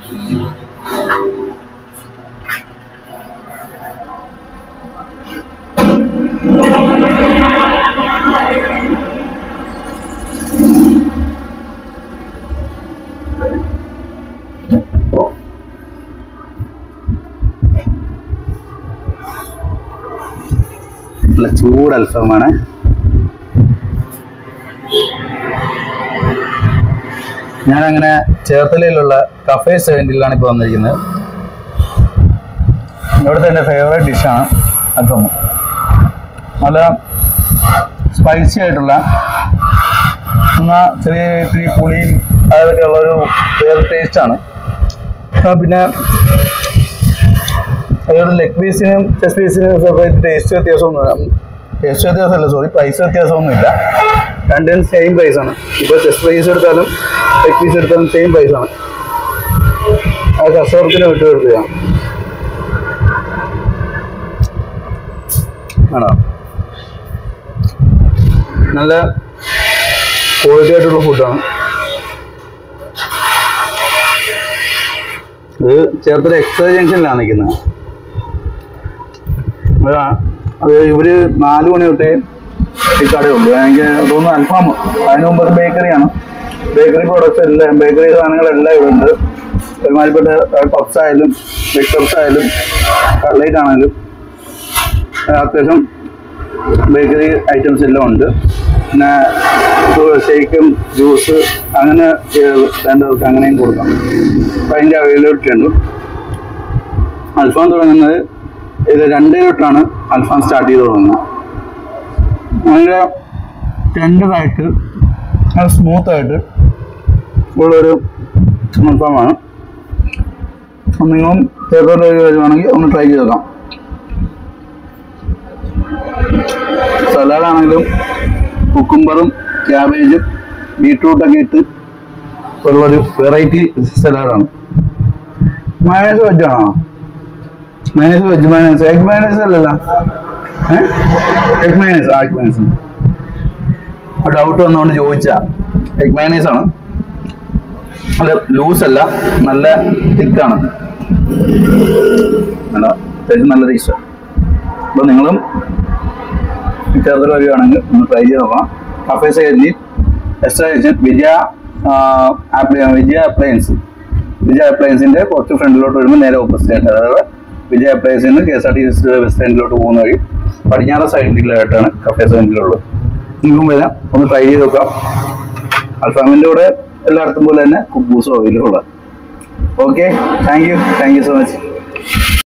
നല്ല ചൂട് അൽഫാമാണ് ഞാനങ്ങനെ ചേർത്തലയിലുള്ള കഫേ സെവൻറ്റിലാണ് ഇപ്പോൾ വന്നിരിക്കുന്നത് ഇവിടുത്തെ എൻ്റെ ഫേവറേറ്റ് ഡിഷാണ് അൽഫാം നല്ല സ്പൈസി ആയിട്ടുള്ള എന്നാൽ ചെറിയ ഇത്തിരി പുളിയും അതൊക്കെ ഉള്ളൊരു വേറെ ടേസ്റ്റാണ് പിന്നെ അതുകൊണ്ട് ലെഗ് പീസിനും ചെസ്റ്റ് പീസിനും സെപ്പറേറ്റ് ടേസ്റ്റ് വ്യത്യാസമൊന്നും ടേസ്റ്റ് വ്യത്യാസമല്ല സോറി പ്രൈസ് വ്യത്യാസമൊന്നുമില്ല രണ്ടിനും സെയിം പ്രൈസാണ് ഇപ്പോൾ ചെസ്റ്റ് പീസ് എടുത്താലും ലെഗ് പീസ് എടുത്താലും സെയിം പ്രൈസാണ് അത് കസ്റ്റമർക്കിന് വിട്ടു കൊടുക്കുകയാണ് ആണോ നല്ല ക്വാളിറ്റി ആയിട്ടുള്ള ഫുഡാണ് ഇത് ചേർത്തല എക്സ്ട്രാ ജംഗ്ഷനിലാണ് നിൽക്കുന്നത് അതാ, അത് ഇവര് നാല് മണി തൊട്ടേ ഈ കടയുള്ളൂ എനിക്ക് തോന്നുന്നു അൽഫാം അതിന് മുമ്പ് ഒരു ബേക്കറിയാണ് ബേക്കറി പ്രോഡക്റ്റ്സ് എല്ലാം ബേക്കറി സാധനങ്ങളെല്ലാം ഇവിടെ ഉണ്ട് ഒരുമാതിരിപ്പെട്ട പപ്സ് ആയാലും ബിഗ് പപ്സ് ആയാലും കട്ട്ലേറ്റ് ആണെങ്കിലും ആ, അത്യാവശ്യം ബേക്കറി ഐറ്റംസ് എല്ലാം ഉണ്ട് പിന്നെ ഷേക്കും ജ്യൂസ് അങ്ങനെ ഏഹ്, വേണ്ടവർക്ക് അങ്ങനെയും കൊടുക്കാം അപ്പം അതിൻ്റെ അവൈലബിലിറ്റി ഉണ്ട് അൽഫാം തുടങ്ങുന്നത് ഇത് രണ്ടേ തൊട്ടാണ് അൽഫാം സ്റ്റാർട്ട് ചെയ്ത് തുടങ്ങുന്നത് നല്ല ടെൻഡറായിട്ട് നല്ല സ്മൂത്തായിട്ട് ഉള്ളൊരു അൽഫാമാണ് അപ്പം നിങ്ങളും ചേർത്തോട്ട് വരുവാണെങ്കിൽ ഒന്ന് ട്രൈ ചെയ്ത് നോക്കാം സലാഡാണെങ്കിലും കുക്കുംബറും ക്യാബേജും ബീട്രൂട്ടൊക്കെ ഇട്ട് ഉള്ളൊരു വെറൈറ്റി സലാഡാണ് മയണൈസ് വെജാണോ mayonnaise veg mayonnaise egg mayonnaise അല്ലല്ലോ എഗ് മയണൈസ് ആ എഗ് മയണൈസ് ഡൗട്ട് വന്നുകൊണ്ട് ചോദിച്ചാ എഗ് മയണൈസ് ആണ് അല്ല ലൂസ് അല്ല നല്ല തിക്കാണ് നല്ല അത്യാവശ്യം നല്ല ടേസ്റ്റ് അപ്പോൾ നിങ്ങളും ചേർത്തല വരികയാണെങ്കിൽ ഒന്ന് ട്രൈ ചെയ്ത് നോക്കാം കഫേ സൈഡിൽ എക്സ്ട്രാ വിജയ ആപ്ലി വിജയ അപ്ലയൻസ് വിജയ അപ്ലയൻസിന്റെ കുറച്ച് ഫ്രണ്ടിലോട്ട് വരുമ്പോൾ നേരെ ഓപ്പോസിറ്റ് ആയിട്ട് അതായത് വിജയ അപ്ലയൻസിന് K S R T C bus സ്റ്റാൻഡിലോട്ട് പോകുന്ന വഴി പടിഞ്ഞാറ് സൈഡിലായിട്ടാണ് കഫേ സൈഡിലുള്ളത് നിങ്ങൾക്കും വരാം ഒന്ന് ട്രൈ ചെയ്ത് നോക്കാം അൽഫാമിൻ്റെ കൂടെ എല്ലായിടത്തും പോലെ തന്നെ കുബൂസും അവൈലബിൾ ആണ് okay thank you thank you so much